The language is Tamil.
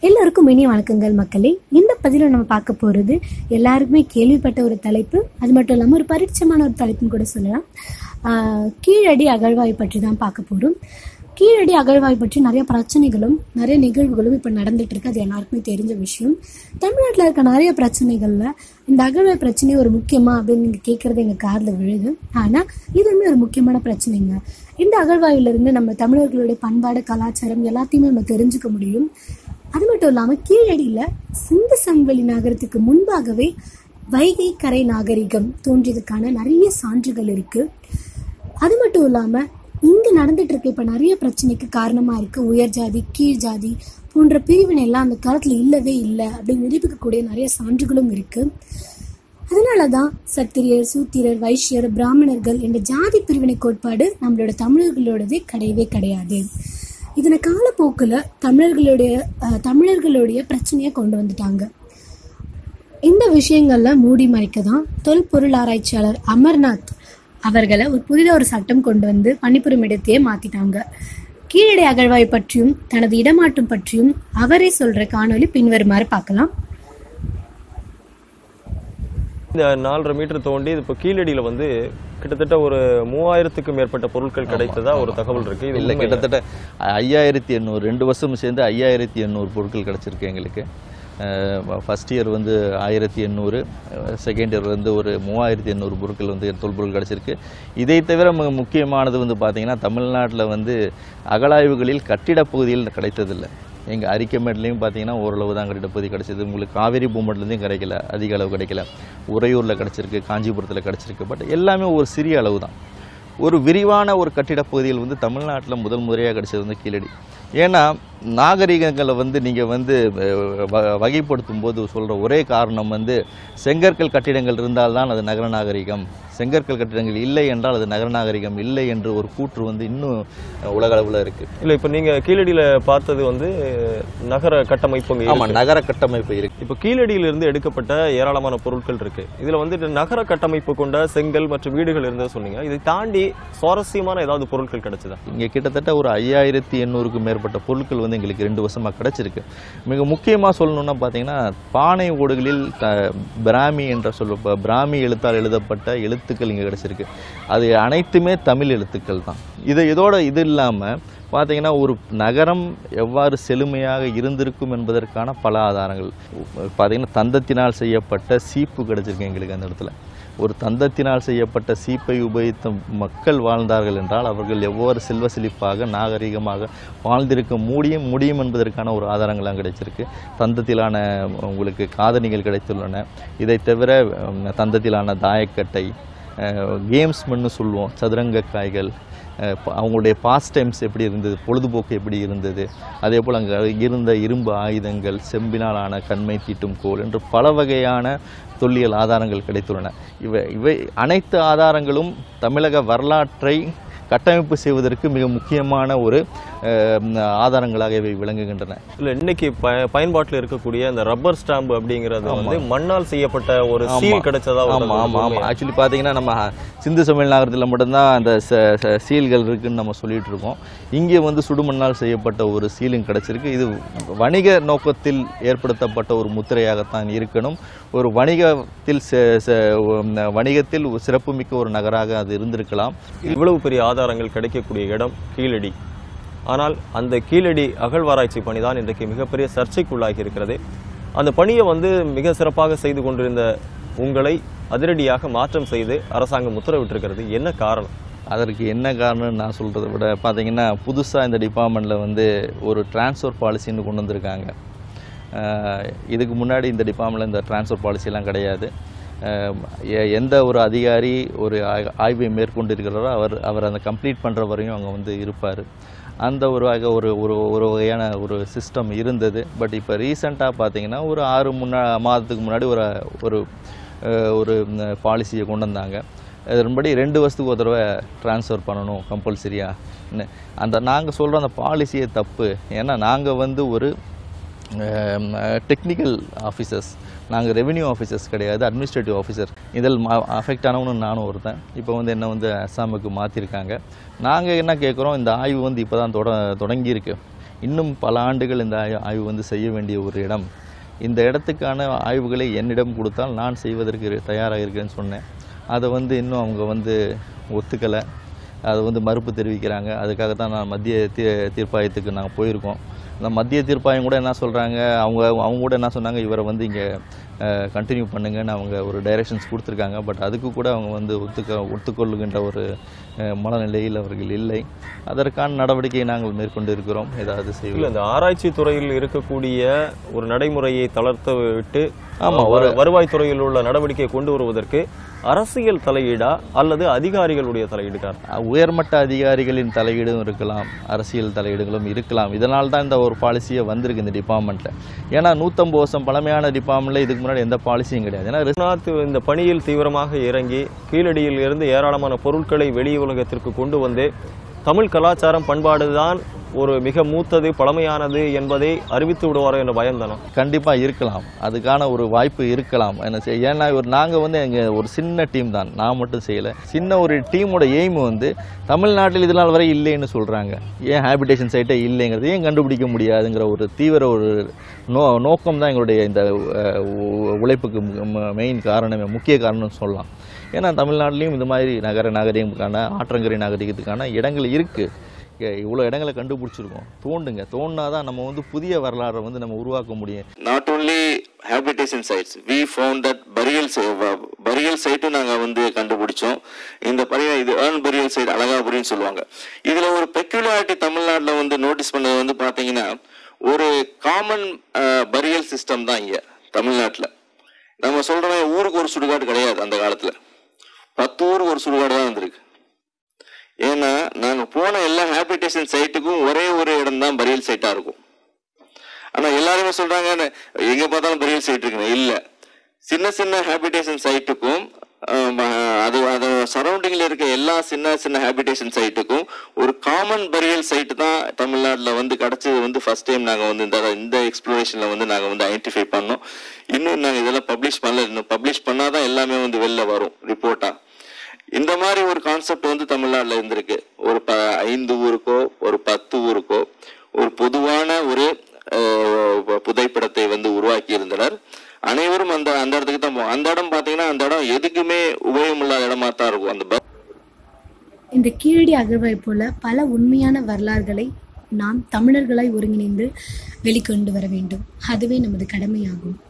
எல்லாருக்கும் இனிய வணக்கங்கள் மக்களே இந்த பதிவில் நம்ம பார்க்க போகிறது எல்லாருக்குமே கேள்விப்பட்ட ஒரு தலைப்பு அது மட்டும் இல்லாமல் ஒரு பரிச்சயமான ஒரு தலைப்புன்னு கூட சொல்லலாம் ஆஹ் கீழடி அகழ்வாய் பற்றி தான் பார்க்க போகிறோம் கீழடி அகழ்வாய் பற்றி நிறைய பிரச்சனைகளும் நிறைய நிகழ்வுகளும் இப்போ நடந்துட்டு இருக்கு அது எல்லாருக்குமே தெரிஞ்ச விஷயம் தமிழ்நாட்டில் இருக்க நிறைய பிரச்சனைகளில் இந்த அகழ்வாய் பிரச்சனை ஒரு முக்கியமா அப்படின்னு நீங்கள் கேட்குறது எங்கள் காதில் விழுது ஆனால் இதுவுமே ஒரு முக்கியமான பிரச்சனைங்க இந்த அகழ்வாயிலிருந்து நம்ம தமிழர்களுடைய பண்பாடு கலாச்சாரம் எல்லாத்தையுமே நம்ம தெரிஞ்சுக்க முடியும் அது மட்டும் இல்லாமல் கீழடியில் சிந்து சமவெளி நகரத்துக்கு முன்பாகவே வைகை கரை நாகரிகம் தோன்றியதுக்கான நிறைய சான்றுகள் இருக்கு அது மட்டும் இல்லாம இங்க நடந்துட்டு இருக்க இப்ப நிறைய பிரச்சனைக்கு காரணமா இருக்கு உயர் ஜாதி கீழ் ஜாதி போன்ற பிரிவினை எல்லாம் அந்த காலத்துல இல்லவே இல்லை அப்படின்னு நிரூபிக்கக்கூடிய நிறைய சான்றுகளும் இருக்கு அதனாலதான் சத்திரியர் சூத்திரர் வைஷ்யர் பிராமணர்கள் என்ற ஜாதி பிரிவினை கோட்பாடு நம்மளோட தமிழர்களோடதே கிடையவே கிடையாது இதனை காலப்போக்கில் தமிழர்களுடைய அஹ், தமிழர்களுடைய பிரச்சனையை கொண்டு வந்துட்டாங்க இந்த விஷயங்கள்ல மூடி மறைக்க தான் தொல்பொருள் ஆராய்ச்சியாளர் அமர்நாத் அவர்களை ஒரு புதிதாக ஒரு சட்டம் கொண்டு வந்து பணிபுரியும் இடத்தையே மாத்திட்டாங்க கீழடை அகழ்வாய் பற்றியும் தனது இடமாற்றம் பற்றியும் அவரே சொல்ற காணொளி பின்வருமாறு பார்க்கலாம் இந்த நாலரை மீட்டர் தோண்டி இப்போ கீழடியில வந்து கிட்டத்தட்ட ஒரு மூவாயிரத்துக்கும் மேற்பட்ட பொருட்கள் கிடைத்ததா ஒரு தகவல் இருக்கு இது இல்லை உண்மையா? கிட்டத்தட்ட ஐயாயிரத்தி எண்ணூறு ரெண்டு வருஷம் சேர்ந்து ஐயாயிரத்தி எண்ணூறு பொருட்கள் கிடச்சிருக்கு எங்களுக்கு ஃபஸ்ட் இயர் வந்து ஆயிரத்தி எண்ணூறு செகண்ட் இயர் வந்து ஒரு மூவாயிரத்தி எண்ணூறு பொருட்கள் வந்து தொல்பொருள் கிடச்சிருக்கு இதை தவிர மிக முக்கியமானது வந்து பார்த்திங்கன்னா தமிழ்நாட்டில் வந்து அகழாய்வுகளில் கட்டிடப் பகுதியில் கிடைத்ததில்லை எங்கள் அரிக்கமேட்லேயும் பார்த்தீங்கன்னா ஓரளவு தான் கட்டிடப் பகுதி கிடச்சிது உங்களுக்கு காவேரி பூம்பட்லேருந்தும் கிடைக்கல அதிக அளவு கிடைக்கல உறையூரில் கிடச்சிருக்கு காஞ்சிபுரத்தில் கிடச்சிருக்கு பட் எல்லாமே ஒரு சிறிய அளவு தான் ஒரு விரிவான ஒரு கட்டிடப் பகுதிகள் வந்து தமிழ்நாட்டில் முதல் முறையாக கிடைச்சது வந்து கீழடி ஏன்னா நாகரிகங்களை வந்து நீங்கள் வந்து அஹ், வ- வகைப்படுத்தும் போது சொல்கிற ஒரே காரணம் வந்து செங்கற்கல் கட்டிடங்கள் இருந்தால்தான் அது நகர நாகரிகம் செங்கற்கல் கட்டிடங்கள் இல்லை என்றால் அது நகர நாகரிகம் இல்லை என்று ஒரு கூற்று வந்து இன்னும் உலக அளவில் இருக்குது இல்ல இப்போ நீங்க கீழடியில பார்த்தது வந்து நகர கட்டமைப்பு அங்க ஆமாம் இருக்கு. நகர கட்டமைப்பு இருக்கு இப்போ கீழடியில இருந்து எடுக்கப்பட்ட ஏராளமான பொருட்கள் இருக்கு இதுல வந்து நகர கட்டமைப்பு கொண்ட செங்கல் மற்றும் வீடுகள் இருந்தது சொன்னீங்க இதை தாண்டி சுவாரஸ்யமான ஏதாவது பொருட்கள் கிடைச்சதா இங்கே கிட்டத்தட்ட ஒரு ஐயாயிரத்தி எண்ணூறுக்கும் மேற்பட்ட பொருட்கள் வந்து எங்களுக்கு ரெண்டு வருஷமாக கிடச்சிருக்கு மிக முக்கியமாக சொல்லணும்னா பார்த்தீங்கன்னா பானை ஓடுகளில் த பிராமி என்ற சொல்ல ப- பிராமி எழுத்தால் எழுதப்பட்ட எழுத்துக்கள் இங்கே கிடச்சிருக்கு அது அனைத்துமே தமிழ் எழுத்துக்கள் தான் இது இதோட இது இல்லாமல் பார்த்தீங்கன்னா ஒரு நகரம் எவ்வாறு செழுமையாக இருந்திருக்கும் என்பதற்கான பல ஆதாரங்கள் பார்த்தீங்கன்னா தந்தத்தினால் செய்யப்பட்ட சீப்பு கிடச்சிருக்கு எங்களுக்கு அந்த இடத்துல ஒரு தந்தத்தினால் செய்யப்பட்ட சீப்பை உபயோகித்த மக்கள் வாழ்ந்தார்கள் என்றால் அவர்கள் எவ்வாறு செல்வ செழிப்பாக நாகரிகமாக வாழ்ந்திருக்க முடியும் முடியும் என்பதற்கான ஒரு ஆதாரங்கள்லாம் கிடைச்சிருக்கு தந்தத்திலான உங்களுக்கு காதணிகள் கிடைத்துள்ளன இதை தவிர உம், தந்தத்திலான தாயக்கட்டை கேம்ஸ்மென்னு சொல்லுவோம் சதுரங்க காய்கள் அஹ், ப- அவங்களுடைய பாஸ்ட் டைம்ஸ் எப்படி இருந்தது பொழுதுபோக்கு எப்படி இருந்தது அதே போல் அங்கே இருந்த இரும்பு ஆயுதங்கள் செம்பினால் ஆன கண்மை தீட்டும் கோல் என்று பல வகையான தொல்லியல் ஆதாரங்கள் கிடைத்துள்ளன இவை இவை அனைத்து ஆதாரங்களும் தமிழக வரலாற்றை கட்டமைப்பு செய்வதற்கு மிக முக்கியமான ஒரு அஹ், ஆதாரங்களாக இவை விளங்குகின்றன இல்ல இன்னைக்கு ப- பயன்பாட்டுல இருக்கக்கூடிய அந்த ரப்பர் ஸ்டாம்பு அப்படிங்கிறது வந்து மண்ணால் செய்யப்பட்ட ஒரு ஆமா. சீல் கிடைச்சதா ஒரு ஆமாம் தகவல் ஆமாம் ஆமாம் உண்மையா? ஆக்சுவலி பார்த்தீங்கன்னா நம்ம சிந்து சமையல் நகரத்தில் மட்டும்தான் அந்த ச- ச- சீல்கள் இருக்குன்னு நம்ம சொல்லிட்டு இருக்கோம் இங்கே வந்து சுடுமண்ணால் செய்யப்பட்ட ஒரு சீலிங் கிடச்சிருக்கு இது வணிக நோக்கத்தில் ஏற்படுத்தப்பட்ட ஒரு முத்திரையாகத்தான் இருக்கணும் ஒரு வணிகத்தில் செ- செ- உம், வணிகத்தில் ஒரு சிறப்புமிக்க ஒரு நகராக அது இருந்திருக்கலாம் இவ்வளவு பெரிய ஆதாரங்கள் கிடைக்கக்கூடிய இடம் கீழடி ஆனால் அந்த கீழடி அகழ்வாராய்ச்சி பணி தான் இன்றைக்கு மிகப்பெரிய சர்ச்சைக்குள்ளாகி இருக்கிறது அந்த பணியை வந்து மிக சிறப்பாக செய்து கொண்டிருந்த உங்களை அதிரடியாக மாற்றம் செய்து அரசாங்கம் உத்தரவிட்டிருக்கிறது என்ன காரணம் அதற்கு என்ன காரணம்னு நான் சொல்கிறத விட பார்த்தீங்கன்னா புதுசாக இந்த டிபார்ட்மெண்ட்டில் வந்து ஒரு ட்ரான்ஸ்ஃபர் பாலிசின்னு கொண்டு வந்திருக்காங்க அஹ் இதுக்கு முன்னாடி இந்த டிபார்ட்மெண்ட்டில் இந்த ட்ரான்ஸ்ஃபர் பாலிசிலாம் கிடையாது அஹ் எ- எந்த ஒரு அதிகாரி ஒரு ஆய்- ஆய்வை மேற்கொண்டு இருக்கிறாரோ அவர் அவர் அந்த கம்ப்ளீட் பண்ணுற வரையும் அங்கே வந்து இருப்பார் அந்த ஒரு வகை ஒரு ஒரு ஒரு வகையான ஒரு சிஸ்டம் இருந்தது பட் இப்போ ரீசெண்டாக பார்த்தீங்கன்னா ஒரு ஆறு முன்னா மாதத்துக்கு முன்னாடி ஒரு ஒரு அஹ் ஒரு பாலிசியை கொண்டு வந்தாங்க அதன்படி ரெண்டு வருஷத்துக்கு ஒரு தடவை ட்ரான்ஸ்ஃபர் பண்ணணும் கம்பல்சரியாக அந்த நாங்கள் சொல்கிற அந்த பாலிசியே தப்பு ஏன்னா நாங்கள் வந்து ஒரு டெக்னிக்கல் ஆஃபீஸர்ஸ் நாங்கள் ரெவென்யூ ஆஃபீஸர்ஸ் கிடையாது அட்மினிஸ்ட்ரேட்டிவ் ஆஃபீஸர் இதில் அஃபெக்ட் ஆனவனு நானும் ஒருத்தன் இப்போ வந்து என்ன வந்து அஸ்ஸாமுக்கு மாற்றிருக்காங்க நாங்கள் என்ன கேட்குறோம் இந்த ஆய்வு வந்து இப்போ தான் தொட தொடங்கியிருக்கு இன்னும் பல ஆண்டுகள் இந்த ஆய்வு ஆய்வு வந்து செய்ய வேண்டிய ஒரு இடம் இந்த இடத்துக்கான ஆய்வுகளை என்னிடம் கொடுத்தால் நான் செய்வதற்கு இரு- தயாராக இருக்கிறேன்னு சொன்னேன் அதை வந்து இன்னும் அவங்க வந்து ஒத்துக்கலை அதை வந்து மறுப்பு தெரிவிக்கிறாங்க அதுக்காக தான் நான் மத்திய தீ தீர்ப்பாயத்துக்கு நாங்கள் போயிருக்கோம் அந்த மத்திய தீர்ப்பாயம் கூட என்ன சொல்கிறாங்க அவங்க அவங்க கூட என்ன சொன்னாங்க இவரை வந்து இங்கே கண்டினியூ பண்ணுங்கன்னு அவங்க ஒரு டைரக்ஷன்ஸ் கொடுத்துருக்காங்க பட் அதுக்கு கூட அவங்க வந்து ஒத்துக்க ஒத்துக்கொள்ளுகின்ற ஒரு அஹ், மனநிலையில் அவர்கள் இல்லை அதற்கான நடவடிக்கையை நாங்கள் மேற்கொண்டு இருக்கிறோம் ஏதாவது இல்ல செய்வோம் இந்த ஆராய்ச்சி துறையில் இருக்கக்கூடிய ஒரு நடைமுறையை தளர்த்த விட்டு ஆமா, வரு- வருவாய் துறையில் உள்ள நடவடிக்கையை கொண்டு வருவதற்கு அரசியல் தலையீடா அல்லது அதிகாரிகளுடைய தலையீடுகா உயர்மட்ட அதிகாரிகளின் தலையீடும் இருக்கலாம் அரசியல் தலையீடுகளும் இருக்கலாம் இதனால் தான் இந்த ஒரு பாலிசியே வந்திருக்கு இந்த டிபார்ட்மெண்ட்டில் ஏன்னா நூற்றம்பது வருஷம் பழமையான டிபார்ட்மெண்ட்டில் இதுக்கு முன்னாடி எந்த பாலிசியும் கிடையாது ஏன்னா ரகுநாத் இந்த பணியில் தீவிரமாக இறங்கி கீழடியில் இருந்து ஏராளமான பொருட்களை வெளி உலகத்திற்கு கொண்டு வந்து தமிழ் கலாச்சாரம் பண்பாடு தான் ஒரு மிக மூத்தது பழமையானது என்பதை அறிவித்து விடுவாரோ என்ற பயம்தானோ கண்டிப்பாக இருக்கலாம் அதுக்கான ஒரு வாய்ப்பு இருக்கலாம் என்ன செய்ய ஏன்னா ஒரு நாங்கள் வந்து எங்கள் ஒரு சின்ன டீம் தான் நான் மட்டும் செய்யலை சின்ன ஒரு டீமோட எய்ம் வந்து தமிழ்நாட்டில் இது நாள் வரை இல்லைன்னு சொல்கிறாங்க ஏன் ஹேபிடேஷன் சைட்டே இல்லைங்கிறது ஏன் கண்டுபிடிக்க முடியாதுங்கிற ஒரு தீவிர ஒரு நோ நோக்கம் தான் எங்களுடைய இந்த அஹ், உ- உழைப்புக்கு மெயின் காரணமே முக்கிய காரணம்னு சொல்லலாம் ஏன்னா தமிழ்நாட்டிலையும் இந்த மாதிரி நகர நாகரிகத்துக்கான ஆற்றங்கரை நாகரிகத்துக்கான இடங்கள் இருக்குது இவ்வளோ இடங்களை கண்டுபிடிச்சிருக்கோம் தோண்டுங்க தோண்டினா தான் நம்ம வந்து புதிய வரலாறை வந்து நம்ம உருவாக்க முடியும் not only habitation sites we found that burial si- வ- burial site நாங்க வந்து கண்டுபிடிச்சோம் இந்த பழைய இது earn burial site அழகாபுரின்னு சொல்லுவாங்க இதுல ஒரு பெக்யூலாரிட்டி தமிழ்நாட்டுல வந்து நோட்டீஸ் பண்ணது வந்து பாத்தீங்கன்னா ஒரு காமன் பரியல் சிஸ்டம் தான் இங்க தமிழ்நாட்டுல நம்ம சொல்றோமே ஊருக்கு ஒரு சுடுகாடு கிடையாது அந்த காலத்துல பத்து ஊருக்கு ஒரு சுடுகாடு தான் வந்திருக்கு ஏன்னா நாங்க போன எல்லா ஹேபிடேஷன் சைட்டுக்கும் ஒரே ஒரு இடம் தான் பரியல் சைட்டா இருக்கும் ஆனா எல்லாருமே சொல்றாங்க "ந- எங்க பார்த்தாலும் பரியல் சைட் இருக்குன்னு இல்ல சின்ன சின்ன ஹேபிடேஷன் சைட்டுக்கும் அது அது சரௌண்டிங்ல இருக்க எல்லா சின்ன சின்ன ஹேபிடேஷன் சைட்டுக்கும் ஒரு காமன் பரியல் சைட் தான் தமிழ்நாட்டுல வந்து கிடைச்சது வந்து ஃபர்ஸ்ட் டைம் நாங்க வந்து இந்த இந்த எக்ஸ்ப்ளோரேஷன்ல வந்து நாங்க வந்து ஐடென்டிஃபை பண்ணோம் இன்னும் நாங்க இதெல்லாம் பப்ளிஷ் பண்ணல இன்னும் பப்ளிஷ் பண்ணாதான் எல்லாமே வந்து வெளில வரும் ரிப்போர்ட்டா இந்த மாதிரி ஒரு கான்செப்ட் வந்து தமிழ்நாட்டில் இருந்திருக்கு ஒரு ப ஐந்து ஊருக்கோ ஒரு பத்து ஊருக்கோ ஒரு பொதுவான ஒரு அஹ், புதைப்படத்தை வந்து உருவாக்கி இருந்தனர் அனைவரும் அந்த அந்த இடத்துக்கு தான் போவோம் அந்த இடம் பார்த்தீங்கன்னா அந்த இடம் எதுக்குமே உபயோகமில்லாத இடமா தான் இருக்கும் அந்த பஸ் இந்த கீழடி அகழ்வாய் போல பல உண்மையான வரலாறுகளை நாம் தமிழர்களாய் ஒருங்கிணைந்து வெளிக்கொண்டு வர வேண்டும் அதுவே நமது கடமையாகும்